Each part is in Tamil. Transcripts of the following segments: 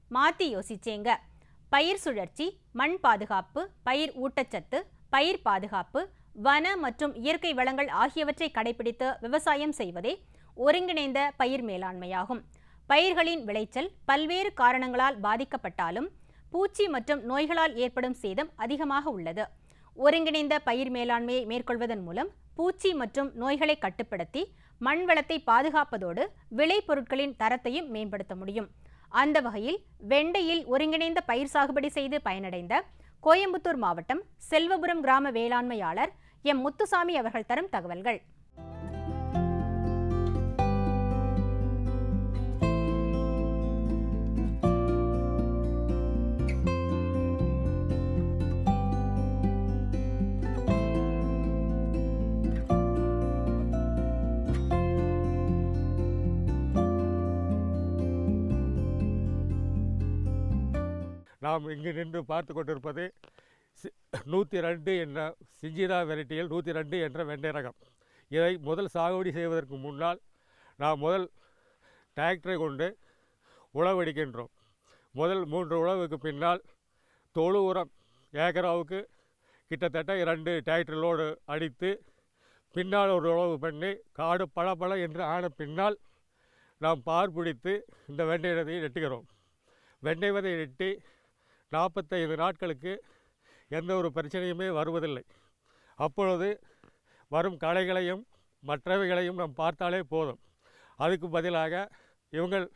மாற்றி யோசிச்சேங்க பயிர் சுழற்சி மண் பாதுகாப்பு பயிர் ஊட்டச்சத்து பயிர் பாதுகாப்பு வன மற்றும் இயற்கை வளங்கள் ஆகியவற்றை கடைபிடித்து விவசாயம் செய்வதே ஒருங்கிணைந்த பயிர் மேலாண்மையாகும் பயிர்களின் விளைச்சல் பல்வேறு காரணங்களால் பாதிக்கப்பட்டாலும் பூச்சி மற்றும் நோய்களால் ஏற்படும் சேதம் அதிகமாக உள்ளது ஒருங்கிணைந்த பயிர் மேலாண்மையை மேற்கொள்வதன் மூலம் பூச்சி மற்றும் நோய்களை கட்டுப்படுத்தி மண் வளத்தை பாதுகாப்பதோடு விளைபொருட்களின் தரத்தையும் மேம்படுத்த முடியும் அந்த வகையில் வெண்டையில் ஒருங்கிணைந்த பயிர் சாகுபடி செய்து பயனடைந்த கோயம்புத்தூர் மாவட்டம் செல்வபுரம் கிராம வேளாண்மையாளர் எம் முத்துசாமி அவர்கள் தரும் தகவல்கள் நாம் இங்கு நின்று பார்த்து கொண்டிருப்பது சி- நூற்றி ரெண்டு என்ற சிஞ்சிரா வெரைட்டியில் நூற்றி ரெண்டு என்ற வெண்டை ரகம் இதை முதல் சாகுபடி செய்வதற்கு முன்னால் நாம் முதல் டிராக்டரை கொண்டு உழவடிக்கின்றோம் முதல் மூன்று உழவுக்கு பின்னால் தொழு உரம் ஏக்கராவுக்கு கிட்டத்தட்ட இரண்டு டிராக்டர் லோடு அடித்து பின்னால் ஒரு உழவு பண்ணி காடு பளபள என்று ஆன பின்னால் நாம் பார் பிடித்து இந்த வெண்டை விதையை நெட்டுகிறோம் வெண்டை விதை நெட்டி நாற்பத்தைந்து நாட்களுக்கு எந்த ஒரு பிரச்சனையுமே வருவதில்லை அப்பொழுது வரும் களைகளையும் மற்றவைகளையும் நாம் பார்த்தாலே போதும் அதுக்கு பதிலாக இவங்கள்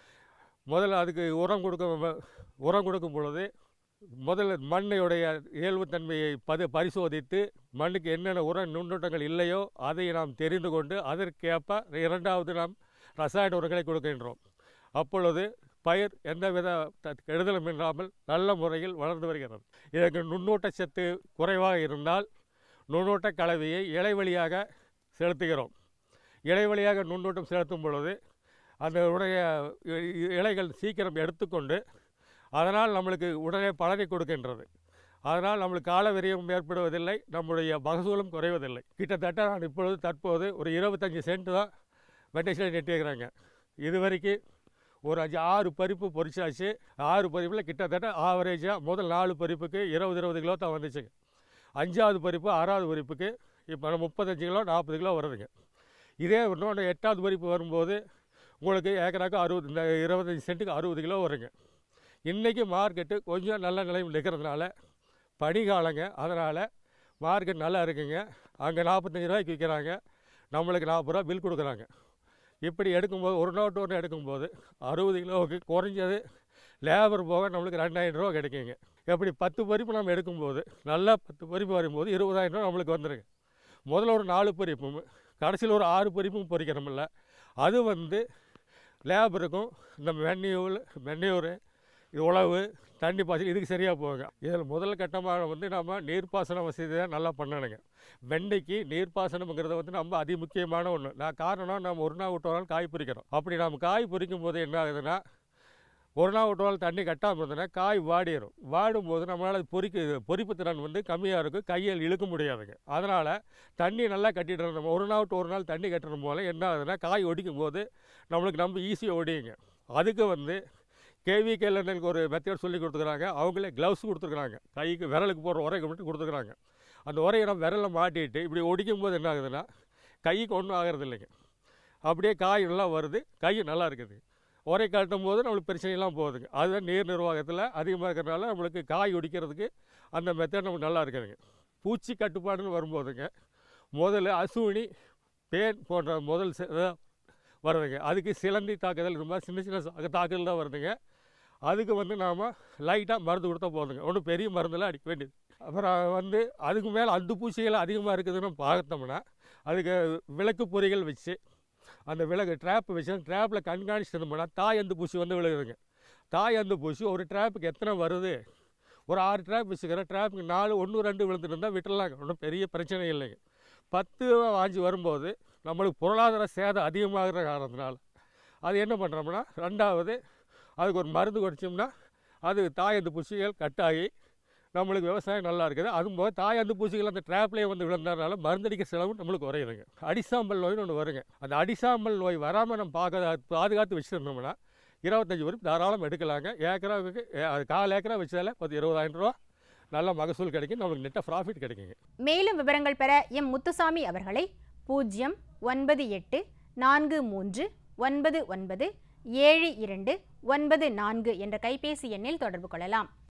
முதல்ல அதுக்கு உரம் கொடுக்க உரம் கொடுக்கும் பொழுது முதல்ல மண்ணுடைய இயல்புத்தன்மையை பது பரிசோதித்து மண்ணுக்கு என்னென்ன உர நுண்ணூட்டங்கள் இல்லையோ அதை நாம் தெரிந்து கொண்டு அதற்கேற்ப இரண்டாவது நாம் ரசாயன உரங்களை கொடுக்கின்றோம் அப்பொழுது பயிர் எந்தவித த- கெடுதலும் இல்லாமல் நல்ல முறையில் வளர்ந்து வருகிறது இதற்கு நுண்ணூட்ட சத்து குறைவாக இருந்தால் நுண்ணூட்ட கலவையை இலை வழியாக செலுத்துகிறோம் இலை வழியாக நுண்ணூட்டம் செலுத்தும் பொழுது அந்த உடைய இ- இ- இலைகள் சீக்கிரம் எடுத்துக்கொண்டு அதனால் நம்மளுக்கு உடனே பலனை கொடுக்கின்றது அதனால் நம்மளுக்கு கால விரயம் ஏற்படுவதில்லை நம்முடைய மகசூலும் குறைவதில்லை கிட்டத்தட்ட நான் இப்பொழுது தற்போது ஒரு இருபத்தஞ்சி சென்ட் தான் வெட்டை செடி நெட்டிருக்கிறாங்க இது வரைக்கும் ஒரு அஞ்சு ஆறு பறிப்பு பொறிச்சாச்சு ஆறு பறிப்பில் கிட்டத்தட்ட ஆவரேஜாக முதல் நாலு பறிப்புக்கு இருபது இருபது கிலோ தான் வந்துச்சுங்க அஞ்சாவது பறிப்பு ஆறாவது பறிப்புக்கு இப்போ முப்பத்தஞ்சு கிலோ நாற்பது கிலோ வருதுங்க இதே இன்னொன்று எட்டாவது பறிப்பு வரும்போது உங்களுக்கு ஏக்கராக்கு அறுபது இந்த இருபத்தஞ்சி சென்ட்டுக்கு அறுபது கிலோ வருங்க இன்றைக்கி மார்க்கெட்டு கொஞ்சம் நல்ல நிலையில் நிற்கிறதுனால பனிகாலங்க அதனால் மார்க்கெட் நல்லா இருக்குங்க அங்கே நாற்பத்தஞ்சு ரூபாய்க்கு விற்கிறாங்க நம்மளுக்கு நாற்பது ரூபா பில் கொடுக்குறாங்க இப்படி எடுக்கும்போது ஒரு நோட்டு ஒன்று எடுக்கும்போது அறுபது கிலோவுக்கு குறைஞ்சது லேபர் போக நம்மளுக்கு ரெண்டாயிரம் ரூபா கிடைக்குங்க எப்படி பத்து பறிப்பு நம்ம எடுக்கும்போது நல்லா பத்து பறிப்பு வரும்போது இருபதாயிரம் ரூபா நம்மளுக்கு வந்துடுங்க முதல்ல ஒரு நாலு பறிப்பும் கடைசியில் ஒரு ஆறு பறிப்பும் பொறிக்கிறோம்ல அது வந்து லேபருக்கும் இந்த வெண்ணியூல் வெண்ணியூர் இது உழவு தண்ணி பாய்ச்சல் இதுக்கு சரியாக போகுங்க இதில் முதல் கட்டமாக வந்து நம்ம நீர்ப்பாசன வசதி தான் நல்லா பண்ணணுங்க வெண்டைக்கு நீர்ப்பாசனம்ங்கிறது வந்து நம்ம அதி முக்கியமான ஒன்று நான் காரணம் நம்ம ஒரு நாள் விட்டு ஒரு நாள் காய் பறிக்கிறோம் அப்படி நம்ம காய் பறிக்கும் போது என்ன ஆகுதுன்னா ஒரு நாள் விட்டு ஒரு நாள் தண்ணி கட்டாமல் இருந்ததுன்னா காய் வாடிடும் வாடும் போது நம்மளால் பொறிக்க பொறிப்பு திறன் வந்து கம்மியாக இருக்கும் கையில் இழுக்க முடியாதுங்க அதனால் தண்ணி நல்லா கட்டிட்டு இருந்தோம் ஒரு நாள் விட்டு ஒரு நாள் தண்ணி கட்டுறது போல் என்ன ஆகுதுன்னா காய் ஒடிக்கும் போது நம்மளுக்கு நம்ம ஈஸியாக ஒடியுங்க அதுக்கு வந்து கேவிகேல எனக்கு ஒரு மெத்தட் சொல்லி கொடுத்துருக்காங்க அவங்களே க்ளவுஸ் கொடுத்துருக்குறாங்க கைக்கு விரலுக்கு போடுற உரைக்கு மட்டும் கொடுத்துருக்குறாங்க அந்த உரையை நம்ம விரலில் மாட்டிட்டு இப்படி ஒடிக்கும் போது என்ன ஆகுதுன்னா கைக்கு ஒன்றும் ஆகிறது இல்லைங்க அப்படியே காய் நல்லா வருது கை நல்லா இருக்குது உரை காட்டும் போது நம்மளுக்கு பிரச்சனையெல்லாம் போகுதுங்க அதுதான் நீர் நிர்வாகத்தில் அதிகமாக இருக்கிறனால நம்மளுக்கு காய் ஒடிக்கிறதுக்கு அந்த மெத்தட் நமக்கு நல்லா இருக்குதுங்க பூச்சி கட்டுப்பாடுன்னு வரும்போதுங்க முதல்ல அசுவினி பேன் போன்ற முதல் செ- இதா வருதுங்க அதுக்கு சிலந்தி தாக்குதல் இது மாதிரி சின்ன சின்ன சா- தாக்குதல் தான் வருதுங்க அதுக்கு வந்து நாம் லைட்டாக மருந்து கொடுத்தா போதுங்க ஒன்றும் பெரிய மருந்தெல்லாம் அடிக்க வேண்டியது அப்புறம் வந்து அதுக்கு மேலே அந்து பூச்சிகள் அதிகமாக இருக்குதுன்னு பார்த்தோம்னா அதுக்கு விளக்கு பொறிகள் வச்சு அந்த விளக்கு ட்ராப் வச்சு அந்த ட்ராப்பில் கண்காணிச்சிருந்தோம்னா தாய் அந்து பூச்சி வந்து விழுகுதுங்க தாய் அந்து பூச்சி ஒரு ட்ராப்புக்கு எத்தனை வருது ஒரு ஆறு ட்ராப் வச்சுக்கிறேன் ட்ராப்புக்கு நாலு ஒன்று ரெண்டு விழுந்துட்டு இருந்தால் விட்டுறலாங்க ஒன்றும் பெரிய பிரச்சனை இல்லைங்க பத்து வாஞ்சி வரும்போது நம்மளுக்கு பொருளாதார சேதம் அதிகமாகிற காரணத்தினால அது என்ன பண்ணுறோம்னா ரெண்டாவது அதுக்கு ஒரு மருந்து குடிச்சோம்னா அது தாயந்து பூச்சிகள் கட்டாகி நம்மளுக்கு விவசாயம் நல்லா இருக்குது அதுவும் போக தாயந்து பூச்சிகள் அந்த ட்ராப்லேயே வந்து விழுந்ததுனால மருந்தடிக்க செலவும் நம்மளுக்கு குறையுதுங்க அடிசாம்பல் நோய்னு ஒன்று வருங்க அந்த அடிசாம்பல் நோய் வராமல் நம்ம பார்க்க பாதுகாத்து வச்சுருந்தோம்னா இருபத்தஞ்சி வரும் தாராளம் எடுக்கலாங்க ஏக்கராவுக்கு ஏ- அது கால் ஏக்கரா வச்சாலே பத்து இருபதாயிரம் ரூபா நல்ல மகசூல் கிடைக்கும் நம்மளுக்கு நெட்டாக ப்ராஃபிட் கிடைக்குங்க மேலும் விவரங்கள் பெற எம் முத்துசாமி அவர்களை பூஜ்ஜியம் ஒன்பது எட்டு நான்கு மூன்று ஒன்பது ஒன்பது ஏழு இரண்டு ஒன்பது நான்கு என்ற கைபேசி எண்ணில் தொடர்பு கொள்ளலாம்